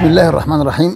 بسم الله الرحمن الرحيم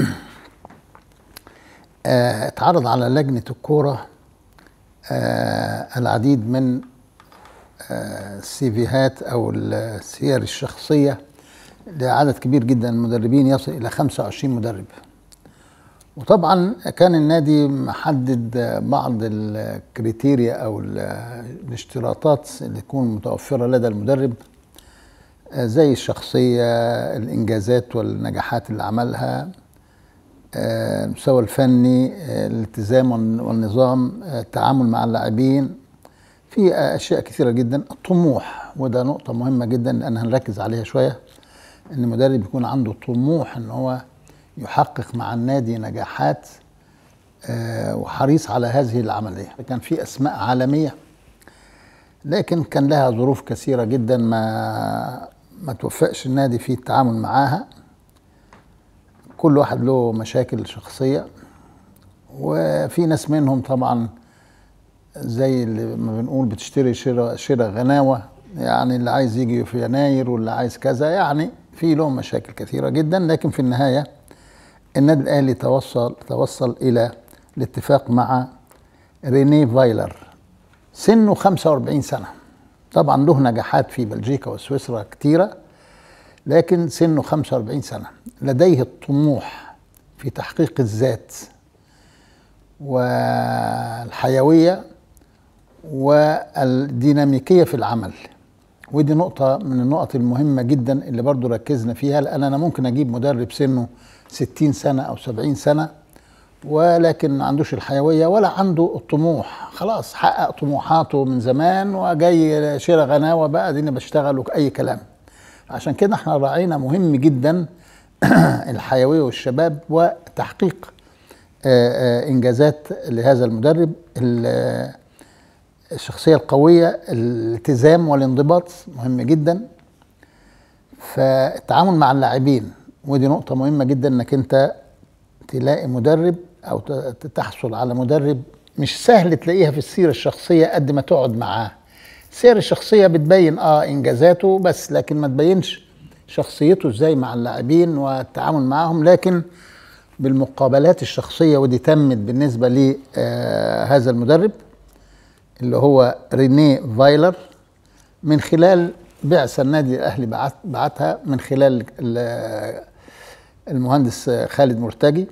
آه، اتعرض على لجنة الكورة آه، العديد من آه، السيفيهات أو السير الشخصية لعدد كبير جدا من المدربين يصل إلى 25 مدرب وطبعا كان النادي محدد بعض الكريتيريا أو الاشتراطات اللي تكون متوفرة لدى المدرب زي الشخصية الإنجازات والنجاحات اللي عملها المستوى الفني الالتزام والنظام التعامل مع اللاعبين في أشياء كثيرة جدا الطموح وده نقطة مهمة جدا لأن هنركز عليها شوية إن المدرب يكون عنده طموح إن هو يحقق مع النادي نجاحات وحريص على هذه العملية كان في أسماء عالمية لكن كان لها ظروف كثيرة جدا ما ما توفقش النادي في التعامل معاها كل واحد له مشاكل شخصية وفي ناس منهم طبعا زي اللي ما بنقول بتشتري شراء شراء غناوة يعني اللي عايز يجي في يناير واللي عايز كذا يعني في لهم مشاكل كثيرة جدا لكن في النهاية النادي الأهلي توصل توصل إلى الاتفاق مع ريني فايلر سنه 45 سنة طبعا له نجاحات في بلجيكا وسويسرا كتيرة لكن سنه 45 سنة لديه الطموح في تحقيق الذات والحيوية والديناميكية في العمل ودي نقطة من النقط المهمة جدا اللي برضو ركزنا فيها لأن أنا ممكن أجيب مدرب سنه 60 سنة أو 70 سنة ولكن ما عندوش الحيوية ولا عنده الطموح خلاص حقق طموحاته من زمان وجاي شراء غناوة بقى ديني بشتغل أي كلام عشان كده احنا راعينا مهم جدا الحيوية والشباب وتحقيق إنجازات لهذا المدرب الشخصية القوية الالتزام والانضباط مهم جدا فالتعامل مع اللاعبين ودي نقطة مهمة جدا انك انت تلاقي مدرب او تحصل على مدرب مش سهل تلاقيها في السيره الشخصيه قد ما تقعد معاه السيره الشخصيه بتبين اه انجازاته بس لكن ما تبينش شخصيته ازاي مع اللاعبين والتعامل معاهم لكن بالمقابلات الشخصيه ودي تمت بالنسبه لهذا المدرب اللي هو رينيه فايلر من خلال بعثه النادي الاهلي بعت بعتها من خلال المهندس خالد مرتجي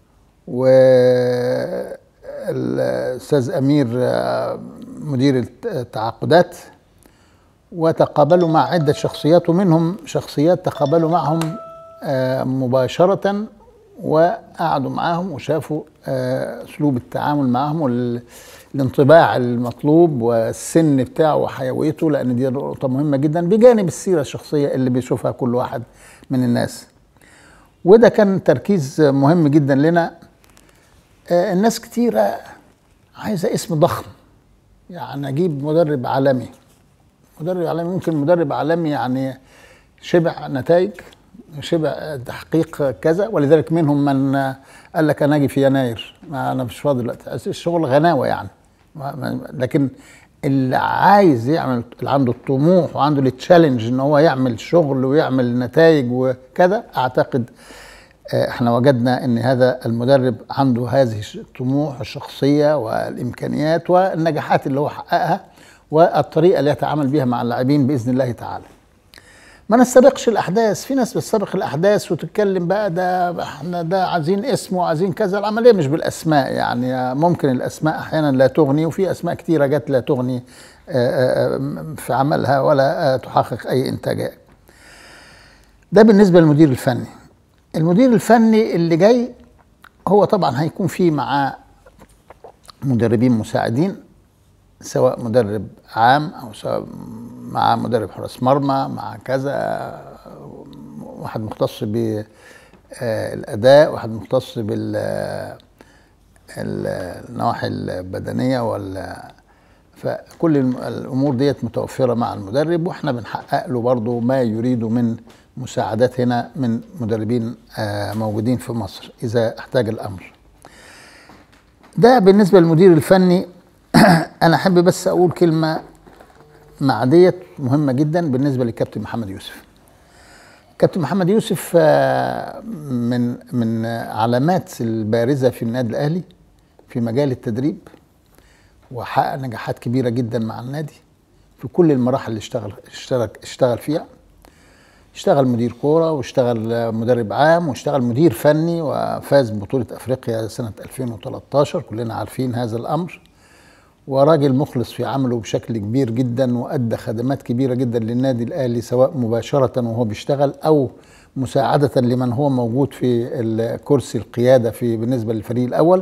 والاستاذ امير مدير التعاقدات وتقابلوا مع عده شخصيات ومنهم شخصيات تقابلوا معهم مباشره وقعدوا معاهم وشافوا اسلوب التعامل معهم والانطباع المطلوب والسن بتاعه وحيويته لان دي نقطه مهمه جدا بجانب السيره الشخصيه اللي بيشوفها كل واحد من الناس وده كان تركيز مهم جدا لنا آه الناس كتيرة عايزة اسم ضخم يعني أجيب مدرب عالمي مدرب عالمي ممكن مدرب عالمي يعني شبع نتائج شبع تحقيق كذا ولذلك منهم من قال لك أنا أجي في يناير ما أنا مش فاضي دلوقتي الشغل غناوة يعني لكن اللي عايز يعمل اللي عنده الطموح وعنده التشالنج ان هو يعمل شغل ويعمل نتائج وكذا اعتقد احنا وجدنا ان هذا المدرب عنده هذه الطموح الشخصيه والامكانيات والنجاحات اللي هو حققها والطريقه اللي يتعامل بها مع اللاعبين باذن الله تعالى. ما نستبقش الاحداث، في ناس بتستبق الاحداث وتتكلم بقى ده احنا ده عايزين اسم وعايزين كذا، العمليه مش بالاسماء يعني ممكن الاسماء احيانا لا تغني وفي اسماء كثيره جت لا تغني في عملها ولا تحقق اي انتاجات. ده بالنسبه للمدير الفني. المدير الفني اللي جاي هو طبعا هيكون فيه معاه مدربين مساعدين سواء مدرب عام او سواء مع مدرب حراس مرمى مع كذا واحد مختص بالاداء واحد مختص بال النواحي البدنيه وال فكل الامور ديت متوفره مع المدرب واحنا بنحقق له برضه ما يريده من مساعدات هنا من مدربين موجودين في مصر اذا احتاج الامر ده بالنسبه للمدير الفني انا احب بس اقول كلمه مع ديت مهمه جدا بالنسبه للكابتن محمد يوسف كابتن محمد يوسف آه، من من علامات البارزه في النادي الاهلي في مجال التدريب وحقق نجاحات كبيره جدا مع النادي في كل المراحل اللي اشتغل اشترك اشتغل فيها اشتغل مدير كوره واشتغل مدرب عام واشتغل مدير فني وفاز ببطوله افريقيا سنه 2013 كلنا عارفين هذا الامر وراجل مخلص في عمله بشكل كبير جدا وادى خدمات كبيره جدا للنادي الاهلي سواء مباشره وهو بيشتغل او مساعده لمن هو موجود في كرسي القياده في بالنسبه للفريق الاول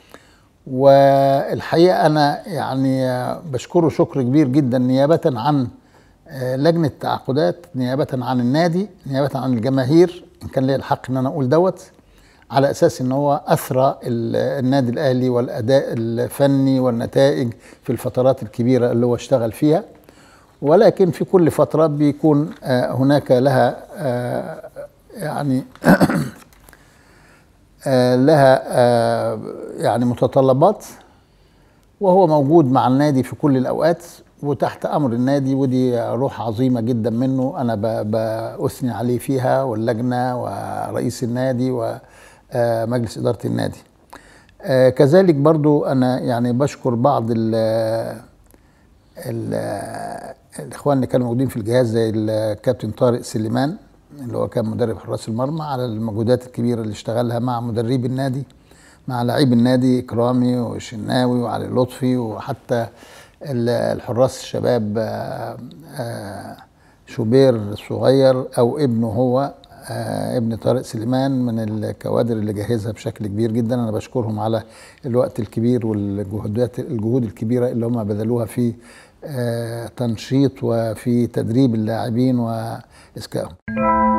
والحقيقه انا يعني بشكره شكر كبير جدا نيابه عن لجنه التعاقدات نيابه عن النادي نيابه عن الجماهير ان كان لي الحق ان انا اقول دوت على اساس ان هو اثرى النادي الاهلي والاداء الفني والنتائج في الفترات الكبيره اللي هو اشتغل فيها ولكن في كل فتره بيكون هناك لها يعني لها يعني متطلبات وهو موجود مع النادي في كل الاوقات وتحت امر النادي ودي روح عظيمه جدا منه انا باثني عليه فيها واللجنه ورئيس النادي ومجلس اداره النادي كذلك برضو انا يعني بشكر بعض ال ال الاخوان اللي كانوا موجودين في الجهاز زي الكابتن طارق سليمان اللي هو كان مدرب حراس المرمى على المجهودات الكبيره اللي اشتغلها مع مدربي النادي مع لاعبي النادي اكرامي وشناوي وعلي لطفي وحتى الحراس الشباب شوبير الصغير او ابنه هو ابن طارق سليمان من الكوادر اللي جهزها بشكل كبير جدا انا بشكرهم على الوقت الكبير والجهودات الجهود الكبيره اللي هم بذلوها في تنشيط وفي تدريب اللاعبين واسكائهم